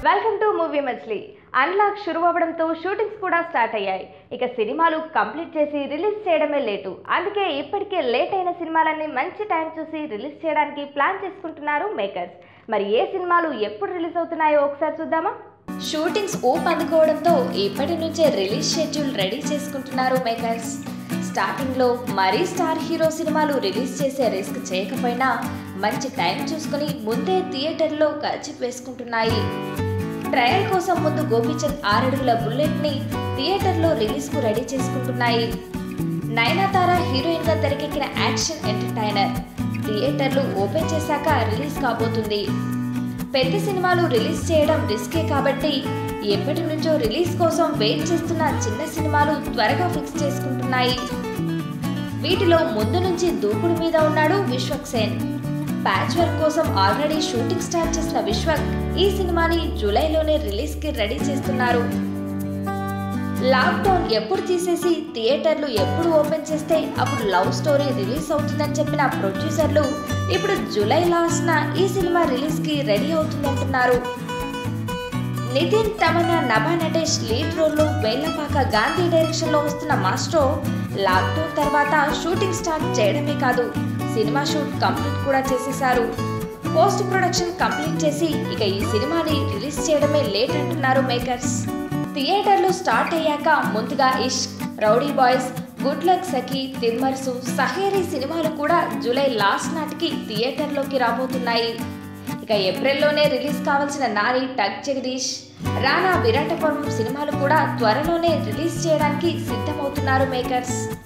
welcome to movie Machli unlock షురు అవ్వడంతో shootings కూడా స్టార్ట్ అయ్యాయి ఇక సినిమాలు కంప్లీట్ చేసి రిలీజ్ చేయడమే లేటు అందుకే ఇప్పటికే లేట్ అయిన సినిమాలన్నీ మంచి టైం చూసి రిలీజ్ చేయడానికి ప్లాన్ చేసుకుంటున్నారు మేకర్స్ మరి ఏ సినిమాలు ఎప్పుడు రిలీజ్ అవుతున్నాయో ఒకసారి చూద్దామా షూటింగ్స్ ఊపు అందుకోవడంతో ఇప్పటి నుంచే రిలీజ్ షెడ్యూల్ రెడీ చేసుకుంటున్నారు మేకర్స్ స్టార్టింగ్లో మరీ స్టార్ హీరో సినిమాలు రిలీజ్ చేసే రిస్క్ చేయకపోయినా మంచి టైం చూసుకుని ముందే థియేటర్లో ఖర్చు వేసుకుంటున్నాయి ట్రయల్ కోసం ముందు గోపీచంద్ ఆరడుగుల బుల్లెట్ని థియేటర్లో రిలీజ్కు రెడీ చేసుకుంటున్నాయి నయనతార హీరోయిన్గా తెరకెక్కిన యాక్షన్ ఎంటర్టైనర్ థియేటర్లు ఓపెన్ చేశాక రిలీజ్ కాబోతుంది పెద్ద సినిమాలు రిలీజ్ చేయడం రిస్కే కాబట్టి ఎప్పటి నుంచో రిలీజ్ కోసం వెయిట్ చేస్తున్న చిన్న సినిమాలు త్వరగా ఫిక్స్ చేసుకుంటున్నాయి వీటిలో ముందు నుంచి దూకుడు మీద ఉన్నాడు విశ్వక్ సేన్ ప్యాచ్ వర్క్ కోసం ఆల్రెడీ షూటింగ్ స్టార్ట్ చేసిన విశ్వక్ ఈ సినిమాని జూలైలోనే రిలీజ్కి రెడీ చేస్తున్నారు లాక్డౌన్ ఎప్పుడు తీసేసి థియేటర్లు ఎప్పుడు ఓపెన్ చేస్తే అప్పుడు లవ్ స్టోరీ రిలీజ్ అవుతుందని చెప్పిన ప్రొడ్యూసర్లు ఇప్పుడు జూలై లాస్ట్న ఈ సినిమా రిలీజ్కి రెడీ అవుతుందంటున్నారు నితిన్ తమన్నా నభా నటేష్ లీడ్ రోల్లో వేళ్లపాక గాంధీ డైరెక్షన్లో వస్తున్న మాస్ట్రో లాక్డౌన్ తర్వాత షూటింగ్ స్టార్ట్ చేయడమే కాదు సినిమా షూట్ కంప్లీట్ కూడా చేసేశారు పోస్ట్ ప్రొడక్షన్ కంప్లీట్ చేసి ఇక ఈ సినిమాని రిలీజ్ చేయడమే లేట్ అంటున్నారు మేకర్స్ థియేటర్లు స్టార్ట్ అయ్యాక ముందుగా Ishq rowdy boys good luck Sakhi Thimmarusu Saheri సినిమాలు కూడా జూలై లాస్ట్ నాటికి థియేటర్లోకి రాబోతున్నాయి ఇక ఏప్రిల్లోనే రిలీజ్ కావాల్సిన నాని టగ్ జగదీష్ రానా విరాటపురం సినిమాలు కూడా త్వరలోనే రిలీజ్ చేయడానికి సిద్ధమవుతున్నారు మేకర్స్